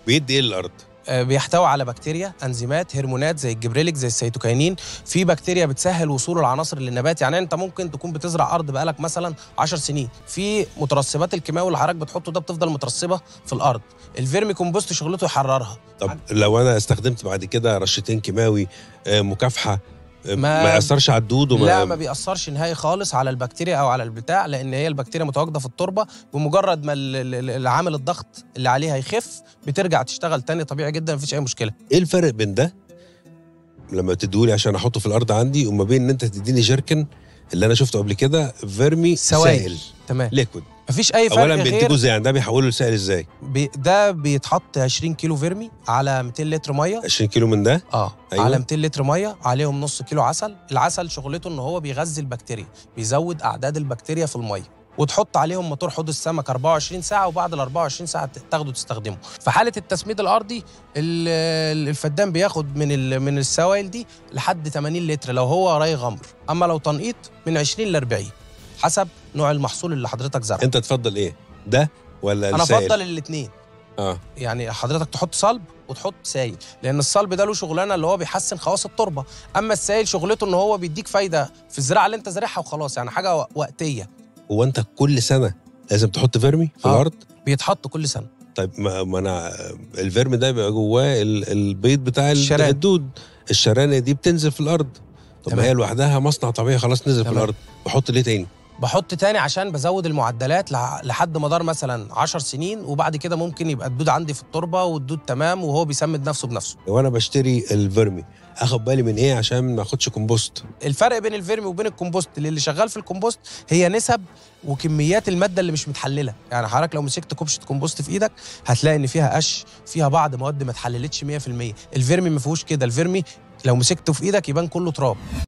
بيدي ايه للارض آه، بيحتوي على بكتيريا انزيمات هرمونات زي الجبريليك زي السيتوكاينين في بكتيريا بتسهل وصول العناصر للنبات يعني انت ممكن تكون بتزرع ارض بقالك مثلا 10 سنين في مترسبات الكيماوي اللي حضرتك بتحطه ده بتفضل مترسبه في الارض الفيرمي كومبوست شغلته يحررها طب لو انا استخدمت بعد كده رشتين كيماوي آه، مكافحه آه، ما- ما ياثرش على الدود وما لا ما بيأثرش نهائي خالص على البكتيريا او على البتاع لان هي البكتيريا متواجده في التربه بمجرد ما ال- ال- ال- العامل الضغط اللي عليها يخف بترجع تشتغل تاني طبيعي جدا مفيش اي مشكله ايه الفرق بين ده لما تديهولي عشان احطه في الارض عندي وما بين ان انت تديني جيركن اللي انا شفته قبل كده فيرمي سوائل. سائل تمام ليكويد مفيش اي فرق اولا غير بينتجوا ازاي يعني ده بيحولوا لسائل ازاي بي ده بيتحط 20 كيلو فيرمي على 200 لتر ميه 20 كيلو من ده اه أيوة. أيوة. على 200 لتر ميه عليهم نص كيلو عسل العسل شغلته ان هو بيغذي البكتيريا بيزود اعداد البكتيريا في الميه وتحط عليهم موتور حوض السمك 24 ساعه وبعد ال 24 ساعه تاخده تستخدمه في حاله التسميد الارضي ال- ال- الفدان بياخد من ال- من السوائل دي لحد 80 لتر لو هو ري غمر اما لو تنقيط من 20 ل 40 حسب نوع المحصول اللي حضرتك زرعه انت تفضل ايه ده ولا انا السائل افضل الاثنين اه يعني حضرتك تحط صلب وتحط سائل لان الصلب ده له شغلانه اللي هو بيحسن خواص التربه اما السائل شغلته ان هو بيديك فايده في الزراعه اللي انت زارعها وخلاص يعني حاجه و- وقتيه هو انت كل سنه لازم تحط فيرمي في آه. الارض بيتحط كل سنه طيب ما, ما انا الفيرمي ده بيبقى جواه ال- البيض بتاع ال- الشران. الدود الشرانه دي بتنزل في الارض طب ما تمام. هي لوحدها مصنع طبيعي خلاص نزل في تمام. الارض بحط ليه تاني بحط تاني عشان بزود المعدلات لح- لحد مدار مثلا 10 سنين وبعد كده ممكن يبقى الدود عندي في التربه والدود تمام وهو بيسمد نفسه بنفسه لو انا بشتري الفيرمي اخد بالي من ايه عشان ما اخدش كومبوست الفرق بين الفيرمي وبين الكومبوست اللي, اللي شغال في الكومبوست هي نسب وكميات الماده اللي مش متحلله يعني حضرتك لو مسكت كبشه كومبوست في ايدك هتلاقي ان فيها قش فيها بعض مواد ما اتحللتش 100% الفيرمي ما فيهوش كده الفيرمي لو مسكته في ايدك يبان كله تراب